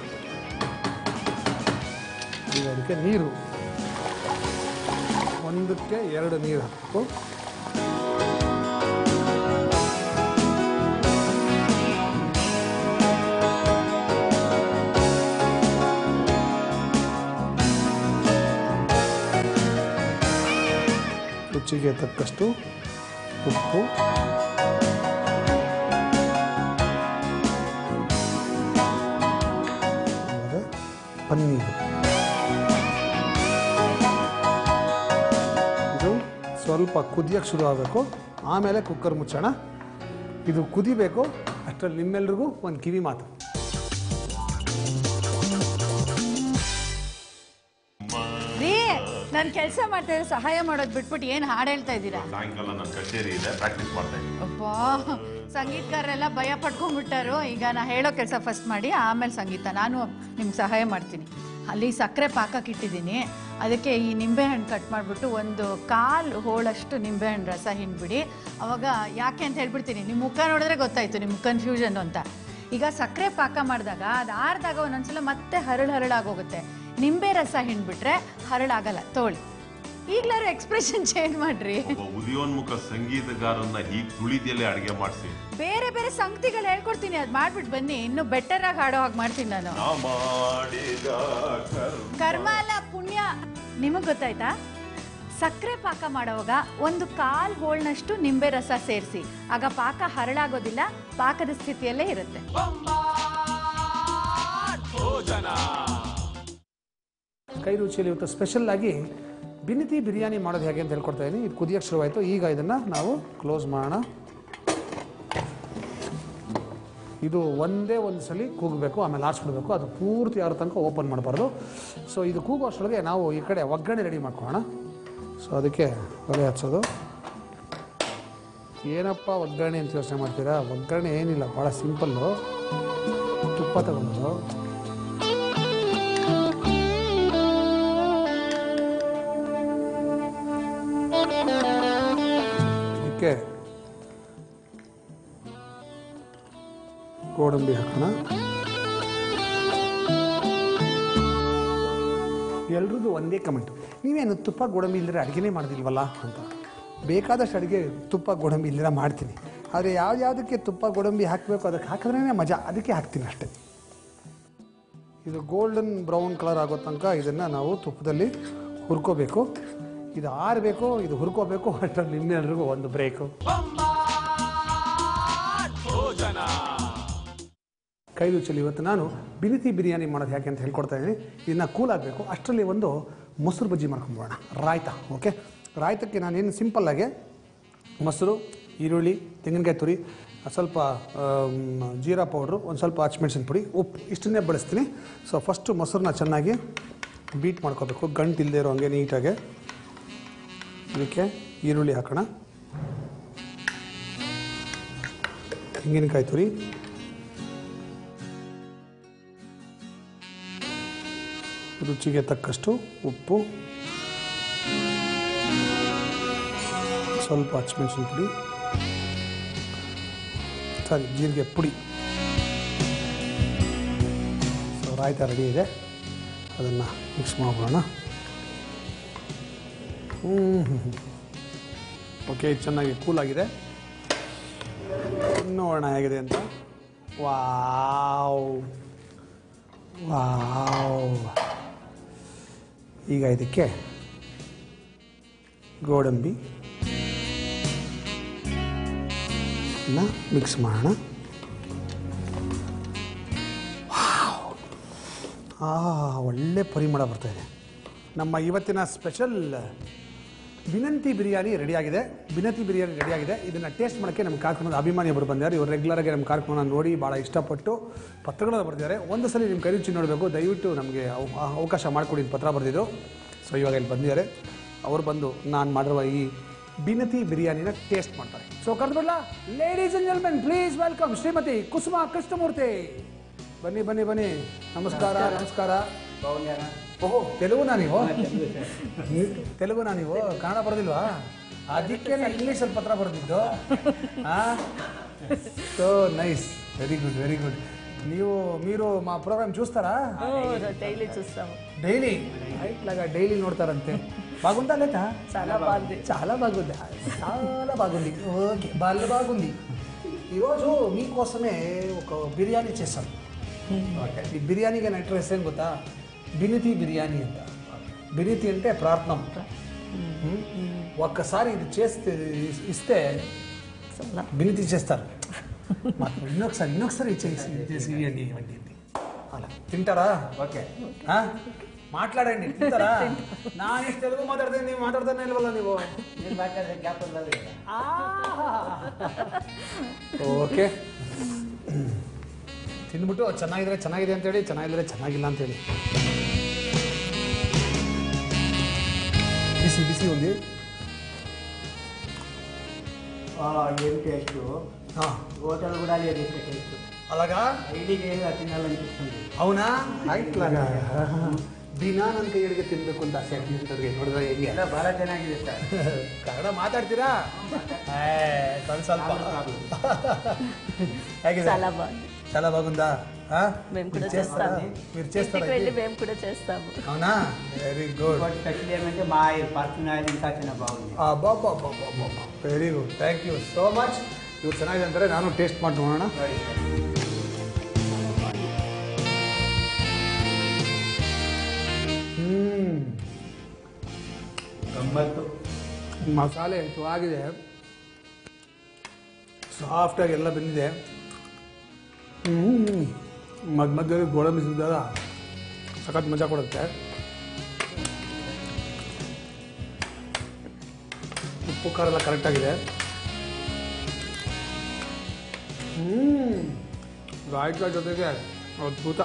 ಈಗ ಅದಕ್ಕೆ ನೀರು ಒಂದಕ್ಕೆ ಎರಡು ನೀರು ಹಾಕಬೇಕು ರುಚಿಗೆ ತಕ್ಕಷ್ಟು ಉಪ್ಪು ಆಮೇಲೆ ಪನ್ನೀರು ಇದು ಸ್ವಲ್ಪ ಕುದಿಯಕ್ಕೆ ಶುರು ಆಗಬೇಕು ಆಮೇಲೆ ಕುಕ್ಕರ್ ಮುಚ್ಚೋಣ ಇದು ಕುದಿಬೇಕು ಅಷ್ಟರಲ್ಲಿ ನಿಮ್ಮೆಲ್ರಿಗೂ ಒಂದು ಕಿವಿ ಮಾತು ರೀ ನಾನು ಕೆಲಸ ಮಾಡ್ತಾ ಇದ್ರೆ ಸಹಾಯ ಮಾಡೋದು ಬಿಟ್ಬಿಟ್ಟು ಏನು ಹಾಡು ಹೇಳ್ತಾ ಇದ್ದೀರಾ ಸಾಯಂಕಾಲ ನನ್ನ ಕಚೇರಿ ಇದೆ ಪ್ರಾಕ್ಟೀಸ್ ಮಾಡ್ತಾ ಇದ್ದೀನಿ ಅಪ್ಪಾ ಸಂಗೀತಗಾರರೆಲ್ಲ ಭಯ ಪಡ್ಕೊಂಡ್ಬಿಟ್ಟಾರು ಈಗ ನಾ ಹೇಳೋ ಕೆಲಸ ಫಸ್ಟ್ ಮಾಡಿ ಆಮೇಲೆ ಸಂಗೀತ ನಾನು ನಿಮ್ಗೆ ಸಹಾಯ ಮಾಡ್ತೀನಿ ಅಲ್ಲಿ ಸಕ್ಕರೆ ಪಾಕಕ್ಕೆ ಇಟ್ಟಿದ್ದೀನಿ ಅದಕ್ಕೆ ಈ ನಿಂಬೆಹಣ್ಣು ಕಟ್ ಮಾಡಿಬಿಟ್ಟು ಒಂದು ಕಾಲು ಹೋಳಷ್ಟು ನಿಂಬೆಹಣ್ಣು ರಸ ಹಿಂಡ್ಬಿಡಿ ಅವಾಗ ಯಾಕೆ ಅಂತ ಹೇಳ್ಬಿಡ್ತೀನಿ ನಿಮ್ಮ ಮುಖ ನೋಡಿದ್ರೆ ಗೊತ್ತಾಯ್ತು ನಿಮ್ಮ ಕನ್ಫ್ಯೂಷನ್ ಅಂತ ಈಗ ಸಕ್ಕರೆ ಪಾಕ ಮಾಡಿದಾಗ ಅದು ಆರಿದಾಗ ಒಂದೊಂದ್ಸಲ ಮತ್ತೆ ಹರಳು ಹರಳಾಗೋಗುತ್ತೆ ನಿಂಬೆ ರಸ ಹಿಂಡ್ಬಿಟ್ರೆ ಹರಳಾಗಲ್ಲ ತೋಳಿ ಈಗಲಾರು ಎಕ್ಸ್ಪ್ರೆಷನ್ ಚೇಂಜ್ ಮಾಡ್ರಿ ಒಬ್ಬ ಉದಯೋನ್ಮುಖ ಸಂಗೀತಗಾರನ್ನ ಹೀಗೆ ತುಳಿದಿಯಲ್ಲೇ ಅಡಿಗೆ ಮಾಡಿಸಿ ಬೇರೆ ಬೇರೆ ಸಂಗತಿಗಳು ಹೇಳ್ಕೊಡ್ತೀನಿ ಅದು ಮಾಡ್ಬಿಟ್ಟು ಬನ್ನಿ ಇನ್ನು ಬೆಟರ್ ಆಗಿ ಹಾಡೋ ಹಾಗೆ ಮಾಡ್ತೀನಿ ನಾನು ನಾ ಮಾಡಿದ ಕರ್ಮ. ಕರ್ಮ ಅಲ್ಲ ಪುಣ್ಯ ನಿಮಗೆ ಗೊತ್ತಾಯ್ತಾ ಸಕ್ಕರೆ ಪಾಕ ಮಾಡುವಾಗ ಒಂದು ಕಾಲ್ ಹೋಳ್ನಷ್ಟು ನಿಂಬೆ ರಸ ಸೇರಿಸಿ ಆಗ ಪಾಕ ಹರಳಾಗೋದಿಲ್ಲ ಪಾಕದ ಸ್ಥಿತಿಯಲ್ಲೇ ಇರುತ್ತೆ ಭೋಜನ ಕೈ ರುಚಿಯಲ್ಲಿ ಇವತ್ತು ಸ್ಪೆಷಲ್ ಆಗಿ ಬಿನಿತಿ ಬಿರಿಯಾನಿ ಮಾಡೋದು ಹೇಗೆ ಅಂತ ಹೇಳ್ಕೊಡ್ತಾ ಇದ್ದೀನಿ ಇದು ಕುದಿಯಕ್ಕೆ ಶುರುವಾಯಿತು ಈಗ ಇದನ್ನು ನಾವು ಕ್ಲೋಸ್ ಮಾಡೋಣ ಇದು ಒಂದೇ ಒಂದು ಸಲ ಕೂಗಬೇಕು ಆಮೇಲೆ ಆರಿಸ್ಬಿಡ್ಬೇಕು ಅದು ಪೂರ್ತಿ ಯಾರ ತನಕ ಓಪನ್ ಮಾಡಬಾರ್ದು ಸೊ ಇದು ಕೂಗೋ ಅಷ್ಟರೊಳಗೆ ನಾವು ಈ ಕಡೆ ಒಗ್ಗರಣೆ ರೆಡಿ ಮಾಡ್ಕೊಳ್ಳೋಣ ಸೊ ಅದಕ್ಕೆ ಒಲೆ ಹಚ್ಚೋದು ಏನಪ್ಪ ಒಗ್ಗರಣೆ ಅಂತ ಯೋಚನೆ ಮಾಡ್ತೀರಾ ಒಗ್ಗರಣೆ ಏನಿಲ್ಲ ಭಾಳ ಸಿಂಪಲ್ಲು ತುಪ್ಪ ತಗೊಳ್ಳೋದು ಇದಕ್ಕೆ ಗೋಡಂಬಿ ಹಾಕೋಣ ಎಲ್ರದ್ದು ಒಂದೇ ಕಮೆಂಟ್ ನೀವೇನು ತುಪ್ಪ ಗೋಡಂಬಿ ಇಲ್ಲದ್ರೆ ಅಡುಗೆನೇ ಮಾಡೋದಿಲ್ವಲ್ಲ ಅಂತ ಬೇಕಾದಷ್ಟು ಅಡುಗೆ ತುಪ್ಪ ಗೋಡಂಬಿ ಇಲ್ಲರ ಮಾಡ್ತೀನಿ ಆದರೆ ಯಾವ್ದ್ಯಾವುದಕ್ಕೆ ತುಪ್ಪ ಗೋಡಂಬಿ ಹಾಕಬೇಕು ಅದಕ್ಕೆ ಹಾಕಿದ್ರೇ ಮಜಾ ಅದಕ್ಕೆ ಹಾಕ್ತೀನಿ ಅಷ್ಟೇ ಇದು ಗೋಲ್ಡನ್ ಬ್ರೌನ್ ಕಲರ್ ಆಗೋ ತನಕ ಇದನ್ನು ನಾವು ತುಪ್ಪದಲ್ಲಿ ಹುರ್ಕೋಬೇಕು ಇದು ಆರಬೇಕು ಇದು ಹುರ್ಕೋಬೇಕು ಅಷ್ಟರಲ್ಲಿ ನಿಮ್ಮೆಲ್ರಿಗೂ ಒಂದು ಬ್ರೇಕು ಭೋಜನ ಕೈ ರುಚಿಯಲ್ಲಿ ಇವತ್ತು ನಾನು ಬಿರಿತಿ ಬಿರಿಯಾನಿ ಮಾಡೋದು ಯಾಕೆ ಅಂತ ಹೇಳ್ಕೊಡ್ತಾ ಇದ್ದೀನಿ ಇದನ್ನ ಕೂಲ್ ಆಗಬೇಕು ಅಷ್ಟರಲ್ಲಿ ಒಂದು ಮೊಸರು ಬಜ್ಜಿ ಮಾಡ್ಕೊಂಬೋಣ ರಾಯ್ತ ಓಕೆ ರಾಯ್ತಕ್ಕೆ ನಾನೇನು ಸಿಂಪಲ್ಲಾಗೆ ಮೊಸರು ಈರುಳ್ಳಿ ತೆಂಗಿನಕಾಯಿ ತುರಿ ಸ್ವಲ್ಪ ಆಮ್, ಜೀರಾ ಪೌಡ್ರು ಒಂದು ಸ್ವಲ್ಪ ಹಚ್ಮೆಣ್ಸಿನ ಪುಡಿ ಉಪ್ಪು ಇಷ್ಟನ್ನೇ ಬಳಸ್ತೀನಿ ಸೊ ಫಸ್ಟು ಮೊಸರನ್ನ ಚೆನ್ನಾಗಿ ಬೀಟ್ ಮಾಡ್ಕೋಬೇಕು ಗಂಟು ಇಲ್ಲದೆ ಇರೋ ಹಂಗೆ ನೀಟಾಗೆ ಇದಕ್ಕೆ ಈರುಳ್ಳಿ ಹಾಕೋಣ ತೆಂಗಿನಕಾಯಿ ತುರಿ ರುಚಿಗೆ ತಕ್ಕಷ್ಟು ಉಪ್ಪು ಸ್ವಲ್ಪ ಹಚ್ಮೆಣ್ಸಿನ ಪುಡಿ ಸಾರಿ ಜೀರಿಗೆ ಪುಡಿ ಸೊ ರಾಯ್ತ ರೆಡಿ ಇದೆ ಅದನ್ನು ಮಿಕ್ಸ್ ಮಾಡ್ಕೊಳ್ಳೋಣ ಓಕೆ ಚೆನ್ನಾಗಿ ಕೂಲಾಗಿದೆ ನೋಡೋಣ ಹೇಗಿದೆ ಅಂತ ವಾವ್ ವಾವ್ ಈಗ ಇದಕ್ಕೆ ಗೋಡಂಬಿ ಮಿಕ್ಸ್ ಮಾಡೋಣ ವಾವ್. ಆ ಒಳ್ಳೆ ಪರಿಮಳ ಬರ್ತಾ ಇದೆ ನಮ್ಮ ಇವತ್ತಿನ ಸ್ಪೆಷಲ್ ವಿನಂತಿ ಬಿರಿಯಾನಿ ರೆಡಿಯಾಗಿದೆ ವಿನಂತಿ ಬಿರಿಯಾನಿ ರೆಡಿಯಾಗಿದೆ ಇದನ್ನು ಟೇಸ್ಟ್ ಮಾಡೋಕ್ಕೆ ನಮ್ಮ ಕಾರ್ಯಕ್ರಮದ ಅಭಿಮಾನಿ ಒಬ್ಬರು ಬಂದಿದ್ದಾರೆ ಇವರು ರೆಗ್ಯುಲರಾಗಿ ನಮ್ಮ ಕಾರ್ಯಕ್ರಮನ ನೋಡಿ ಭಾಳ ಇಷ್ಟಪಟ್ಟು ಪತ್ರಗಳನ್ನು ಬರೆದಿದ್ದಾರೆ ಒಂದು ಸಲ ನಿಮ್ಮ ಕೈ ರುಚಿ ನೋಡಬೇಕು ದಯವಿಟ್ಟು ನಮಗೆ ಅವ- ಆ- ಅವಕಾಶ ಮಾಡಿಕೊಡಿ ಅಂತ ಪತ್ರ ಬರೆದಿದ್ದು ಸೊ ಇವಾಗ ಇಲ್ಲಿ ಬಂದಿದ್ದಾರೆ ಅವರು ಬಂದು ನಾನು ಮಾಡಿರುವ ಈ ಬಿನತಿ ಬಿರಿಯಾನಿನ ಟೇಸ್ಟ್ ಮಾಡ್ತಾರೆ ಸೊ ಕರೆದ್ಬಿಡ್ಲಾ ladies and gentlemen please welcome Shrimati Kusuma Krishnamurthy ಬನ್ನಿ ಬನ್ನಿ ಬನ್ನಿ ನಮಸ್ಕಾರ ನಮಸ್ಕಾರ ಓಹೋ ತೆಲುಗುನಾ ನೀವು ತೆಲುಗುನಾ ನೀವು ಕನ್ನಡ ಬರೋದಿಲ್ವಾ ಅದಕ್ಕೆ ಇಂಗ್ಲೀಷಲ್ಲಿ ಪತ್ರ ಬರೆದಿದ್ದು so nice very good very good ನೀವು మీరు మా ప్రోగ్రామ్ చూస్తారా డైలీ చూస్తాము డైలీ ఇట్లాగా డైలీ నోడతారంతే బాగుందా లేదా చాలా బాగుంది చాలా బాగుంది చాలా బాగుంది ఓకే బాగా బాగుంది ఈరోజు మీకోసమే ఒక బిర్యానీ చేశాం ఈ బిర్యానీగా నెట్ ఏం ಗೊತ್ತಾ బినితి బిర్యానీ అంట బినితి అంటే ప్రార్థన హ్మ్? ఒక్కసారి ఇది చేస్తే ఇస్తే చాలా బినితి చేస్తారు మాకు ಇನ್ನೊಂದ್ಸರಿ ಇನ್ನೊಂದ್ಸరి ఇచ్చేసి చేసి ఇవ్వండి ఇవ్వండి ఇవ్వండి. అలా తింటారా ఓకే మాట్లాడండి తింటారా నా ಎಷ್ಟು తెలుగు మాట్లాడితే ನೀವು మాట్లాಡ್ತಾನೆ ಇಲ್ವಲ್ಲ ನೀವು ಓಕೆ ತಿಂದ್ಬಿಟ್ಟು ಚೆನ್ನಾಗಿದ್ರೆ ಚೆನ್ನಾಗಿದೆ ಅಂತೇಳಿ ಚೆನ್ನಾಗಿದ್ರೆ ಚೆನ್ನಾಗಿಲ್ಲ ಅಂತೇಳಿ ಬಿಸಿ ಬಿಸಿ ఉంది ఆ, ఏం టేస్ట్ ಹಾಂ హోటల్ కూడా లేదు ఇంత టేస్ట్ అలాగా ఐడికి ఏదో తినాలనిపిస్తుంది అవునా ಆಯ್ತಲಾಗ ದಿನ ನನ್ನ ಕೈ ಅಡುಗೆ ತಿನ್ಬೇಕು ಅಂತ ಆಸೆ ಆಗ್ತಿರ್ತದೆ ನೋಡಿದ್ರೆ ಹೆಂಗೆ ಎಲ್ಲ ಭಾಳ ಚೆನ್ನಾಗಿದೆ ಸರ್ ಕನ್ನಡ ಮಾತಾಡ್ತೀರಾ ಏ, ಸ್ವಲ್ಪ ಸ್ವಲ್ಪ ಹೇಗಿದೆ చాలా బాగుంది చాలా బాగుందా ఆ? మేము కూడా మీరు చేస్తారా? చేస్తాము. మీరు చేస్తారా ఇంటికి వెళ్ళి ఇది? మేము కూడా చేస్తాము అవునా వెరీ గుడ్ ఇంకోటి స్పెషల్ ఏమంటే మా పర్సన్ ఆయిల్ ఇంకా చిన్న బాగుంది very good thank you so much ಇವ್ರು ಚೆನ್ನಾಗಿದೆ ಅಂತಾರೆ ನಾನು ಟೇಸ್ಟ್ ಮಾಡಿ ನೋಡೋಣ ಹ್ಮ್ ಗಮ್ಮತ್ತು ಮಸಾಲೆ ಅಂತೂ ಆಗಿದೆ ಸಾಫ್ಟಾಗಿ ಎಲ್ಲ ಬಂದಿದೆ ಹ್ಮ್ ಮಧ್ಯ ಮಧ್ಯದಲ್ಲಿ ಗೋಡಂಬಿ ಸಿಕ್ಕಿದಾಗ ಸಖತ್ ಮಜಾ ಕೊಡುತ್ತೆ ಉಪ್ಪು ಖಾರ ಎಲ್ಲ ಕರೆಕ್ಟಾಗಿದೆ ಹ್ಮ್ ರಾಯ್ತ ಜೊತೆಗೆ ಅದ್ಭುತ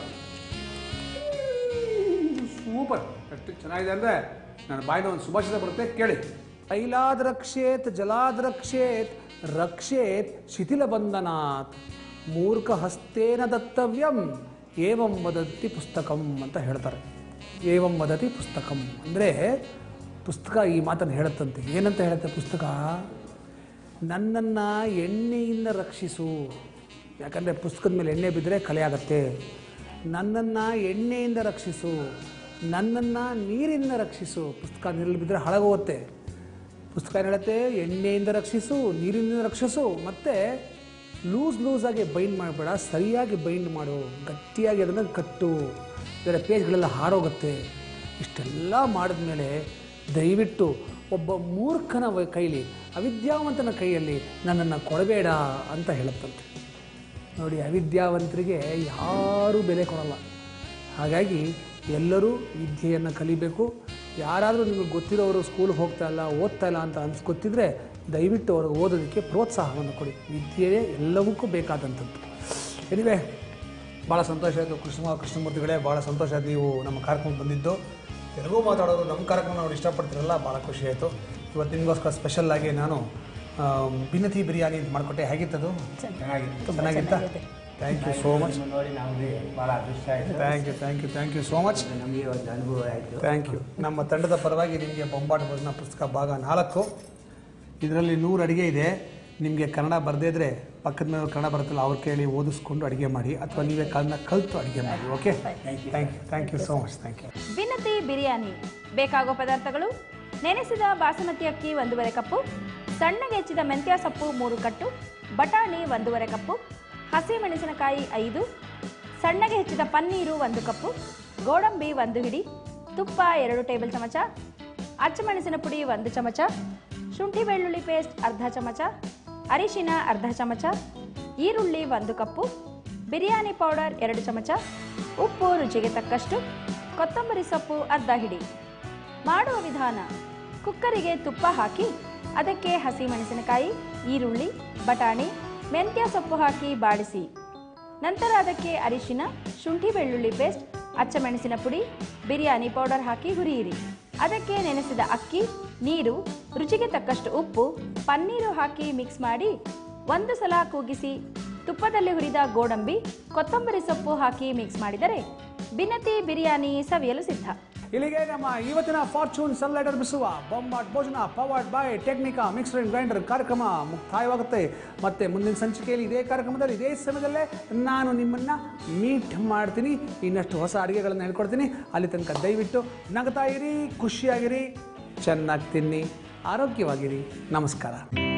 ಸೂಪರ್ ಎಷ್ಟು ಚೆನ್ನಾಗಿದೆ ಅಂದರೆ ನನ್ನ ಬಾಯಿನ ಒಂದು ಸುಭಾಷಿತ ಬರುತ್ತೆ ಕೇಳಿ ತೈಲಾದ್ ರಕ್ಷೇತ್ ಜಲಾದ್ ರಕ್ಷೇತ್ ರಕ್ಷೇತ್ ಶಿಥಿಲ ಬಂಧನಾತ್ ಮೂರ್ಖ ಹಸ್ತೇನ ದತ್ತವ್ಯಂ ಏವಂ ವದತಿ ಪುಸ್ತಕಂ ಅಂತ ಹೇಳ್ತಾರೆ ಏವಂ ವದತಿ ಪುಸ್ತಕಂ ಅಂದರೆ ಪುಸ್ತಕ ಈ ಮಾತನ್ನು ಹೇಳುತ್ತಂತೆ ಏನಂತ ಹೇಳುತ್ತೆ ಪುಸ್ತಕ ನನ್ನನ್ನು ಎಣ್ಣೆಯಿಂದ ರಕ್ಷಿಸು ಯಾಕಂದರೆ ಪುಸ್ತಕದ ಮೇಲೆ ಎಣ್ಣೆ ಬಿದ್ದರೆ ಕಲೆ ಆಗತ್ತೆ ನನ್ನನ್ನು ಎಣ್ಣೆಯಿಂದ ರಕ್ಷಿಸು ನನ್ನನ್ನು ನೀರಿನಿಂದ ರಕ್ಷಿಸು ಪುಸ್ತಕ ನೀರಲ್ಲಿ ಬಿದ್ದರೆ ಹಳಗೋಗುತ್ತೆ ಪುಸ್ತಕ ಏನು ಹೇಳುತ್ತೆ ಎಣ್ಣೆಯಿಂದ ರಕ್ಷಿಸು ನೀರಿನಿಂದ ರಕ್ಷಿಸು ಮತ್ತು ಲೂಸ್ ಲೂಸಾಗಿ ಬೈಂಡ್ ಮಾಡಬೇಡ ಸರಿಯಾಗಿ ಬೈಂಡ್ ಮಾಡು ಗಟ್ಟಿಯಾಗಿ ಅದನ್ನು ಕಟ್ಟು ಬೇರೆ ಪೇಜ್ಗಳೆಲ್ಲ ಹಾರೋಗುತ್ತೆ ಇಷ್ಟೆಲ್ಲ ಮಾಡಿದ್ಮೇಲೆ ದಯವಿಟ್ಟು ಒಬ್ಬ ಮೂರ್ಖನ ವ- ಕೈಲಿ ಅವಿದ್ಯಾವಂತನ ಕೈಯಲ್ಲಿ ನನ್ನನ್ನು ಕೊಡಬೇಡ ಅಂತ ಹೇಳುತ್ತಂತೆ ನೋಡಿ ಅವಿದ್ಯಾವಂತರಿಗೆ ಯಾರೂ ಬೆಲೆ ಕೊಡಲ್ಲ ಹಾಗಾಗಿ ಎಲ್ಲರೂ ವಿದ್ಯೆಯನ್ನು ಕಲಿಬೇಕು ಯಾರಾದರೂ ನಿಮಗೆ ಗೊತ್ತಿರೋರು ಸ್ಕೂಲ್ಗೆ ಹೋಗ್ತಾ ಇಲ್ಲ ಓದ್ತಾ ಇಲ್ಲ ಅಂತ ಅನ್ಸ್ ಗೊತ್ತಿದ್ರೆ ದಯವಿಟ್ಟು ಅವ್ರಿಗೆ ಓದೋದಕ್ಕೆ ಪ್ರೋತ್ಸಾಹವನ್ನು ಕೊಡಿ ವಿದ್ಯೆಯೇ ಎಲ್ಲವಕ್ಕೂ ಬೇಕಾದಂಥದ್ದು ಎನಿವೆ ಭಾಳ ಸಂತೋಷ ಆಯಿತು ಕೃಷ್ಣ ಕೃಷ್ಣಮೂರ್ತಿಗಳೇ ಭಾಳ ಸಂತೋಷ ಆಯ್ತು ನೀವು ನಮ್ಮ ಕಾರ್ಯಕ್ರಮಕ್ಕೆ ಬಂದಿದ್ದು ತೆಲುಗು ಮಾತಾಡೋರು ನಮ್ಮ ಕಾರ್ಯಕ್ರಮ ನೋಡಿ ಇಷ್ಟಪಡ್ತಿರಲ್ಲ ಭಾಳ ಖುಷಿ ಆಯಿತು ಇವತ್ತು ನಿಮಗೋಸ್ಕರ ಸ್ಪೆಷಲ್ ಆಗಿ ನಾನು ಆಮ್, ಬಿನತಿ ಬಿರಿಯಾನಿ ಅಂತ ಮಾಡಿಕೊಟ್ಟೆ ಹೇಗಿತ್ತದು ಚೆನ್ನಾಗಿತ್ತು ಚೆನ್ನಾಗಿತ್ತಾ ಥ್ಯಾಂಕ್ ಯು ಸೋ ಮಚ್ ನಿಮ್ಮನ್ನ ನೋಡಿ ನಮಗೆ ಭಾಳ ಅದೃಷ್ಟ ಆಯಿತು thank you thank you thank you so much ನಮಗೆ ಒಂದು ಅನುಭವ ಆಯಿತು ಥ್ಯಾಂಕ್ ಯು ನಮ್ಮ ತಂಡದ ಪರವಾಗಿ ನಿಮಗೆ ಬೊಂಬಾಟ್ ಭೋಜನ ಪುಸ್ತಕ ಭಾಗ ನಾಲ್ಕು ಇದರಲ್ಲಿ ನೂರು ಅಡುಗೆ ಇದೆ ನಿಮಗೆ ಕನ್ನಡ ಬರದೇ ಇದ್ದರೆ ಪಕ್ಕದ ಮೇಲೆ ಕನ್ನಡ ಬರುತ್ತಲ್ಲ ಅವ್ರು ಕೇಳಿ ಓದಿಸ್ಕೊಂಡು ಅಡುಗೆ ಮಾಡಿ ಅಥವಾ ನೀವೇ ಕನ್ನಡ ಕಲಿತು ಅಡುಗೆ ಮಾಡಿ okay thank you thank you so much thank you ವಿನತಿ ಬಿರಿಯಾನಿ ಬೇಕಾಗುವ ಪದಾರ್ಥಗಳು ನೆನೆಸಿದ ಬಾಸುಮತಿ ಅಕ್ಕಿ ಒಂದೂವರೆ ಕಪ್ಪು ಸಣ್ಣಗೆ ಹೆಚ್ಚಿದ ಮೆಂತ್ಯ ಸೊಪ್ಪು ಮೂರು ಕಟ್ಟು ಬಟಾಣಿ ಒಂದೂವರೆ ಕಪ್ಪು ಹಸಿಮೆಣಸಿನಕಾಯಿ ಐದು ಸಣ್ಣಗೆ ಹೆಚ್ಚಿದ ಪನ್ನೀರು ಒಂದು ಕಪ್ಪು ಗೋಡಂಬಿ ಒಂದು ಹಿಡಿ ತುಪ್ಪ ಎರಡು ಟೇಬಲ್ ಚಮಚ ಅಚ್ಚಮೆಣಸಿನ ಪುಡಿ ಒಂದು ಚಮಚ ಶುಂಠಿ ಬೆಳ್ಳುಳ್ಳಿ ಪೇಸ್ಟ್ ಅರ್ಧ ಚಮಚ ಅರಿಶಿನ ಅರ್ಧ ಚಮಚ ಈರುಳ್ಳಿ ಒಂದು ಕಪ್ಪು ಬಿರಿಯಾನಿ ಪೌಡರ್ ಎರಡು ಚಮಚ ಉಪ್ಪು ರುಚಿಗೆ ತಕ್ಕಷ್ಟು ಕೊತ್ತಂಬರಿ ಸೊಪ್ಪು ಅರ್ಧ ಹಿಡಿ ಮಾಡುವ ವಿಧಾನ ಕುಕ್ಕರಿಗೆ ತುಪ್ಪ ಹಾಕಿ ಅದಕ್ಕೆ ಹಸಿ ಮೆಣಸಿನಕಾಯಿ ಈರುಳ್ಳಿ ಬಟಾಣಿ ಮೆಂತ್ಯ ಸೊಪ್ಪು ಹಾಕಿ ಬಾಡಿಸಿ ನಂತರ ಅದಕ್ಕೆ ಅರಿಶಿನ ಶುಂಠಿ ಬೆಳ್ಳುಳ್ಳಿ ಪೇಸ್ಟ್ ಅಚ್ಚಮೆಣಸಿನ ಪುಡಿ ಬಿರಿಯಾನಿ ಪೌಡರ್ ಹಾಕಿ ಹುರಿಯಿರಿ ಅದಕ್ಕೆ ನೆನೆಸಿದ ಅಕ್ಕಿ ನೀರು ರುಚಿಗೆ ತಕ್ಕಷ್ಟು ಉಪ್ಪು ಪನ್ನೀರು ಹಾಕಿ ಮಿಕ್ಸ್ ಮಾಡಿ ಒಂದು ಸಲ ಕೂಗಿಸಿ ತುಪ್ಪದಲ್ಲಿ ಹುರಿದ ಗೋಡಂಬಿ ಕೊತ್ತಂಬರಿ ಸೊಪ್ಪು ಹಾಕಿ ಮಿಕ್ಸ್ ಮಾಡಿದರೆ ಬಿನತಿ ಬಿರಿಯಾನಿ ಸವಿಯಲು ಸಿದ್ಧ ಇಲ್ಲಿಗೆ ನಮ್ಮ ಇವತ್ತಿನ ಫಾರ್ಚೂನ್ ಸನ್ಲೈಟರ್ ಬಿಸುವ ಬೊಂಬಾಟ್ ಭೋಜನ powered by Technica mixer and grinder ಕಾರ್ಯಕ್ರಮ ಮುಕ್ತಾಯವಾಗುತ್ತೆ ಮತ್ತೆ ಮುಂದಿನ ಸಂಚಿಕೆಯಲ್ಲಿ ಇದೇ ಕಾರ್ಯಕ್ರಮದಲ್ಲಿ ಇದೇ ಸಮಯದಲ್ಲೇ ನಾನು ನಿಮ್ಮನ್ನು ಮೀಟ್ ಮಾಡ್ತೀನಿ ಇನ್ನಷ್ಟು ಹೊಸ ಅಡುಗೆಗಳನ್ನು ಹೇಳ್ಕೊಡ್ತೀನಿ ಅಲ್ಲಿ ತನಕ ದಯವಿಟ್ಟು ನಗ್ತಾ ಇರಿ ಖುಷಿಯಾಗಿರಿ ಚೆನ್ನಾಗಿ ತಿನ್ನಿ ಆರೋಗ್ಯವಾಗಿರಿ ನಮಸ್ಕಾರ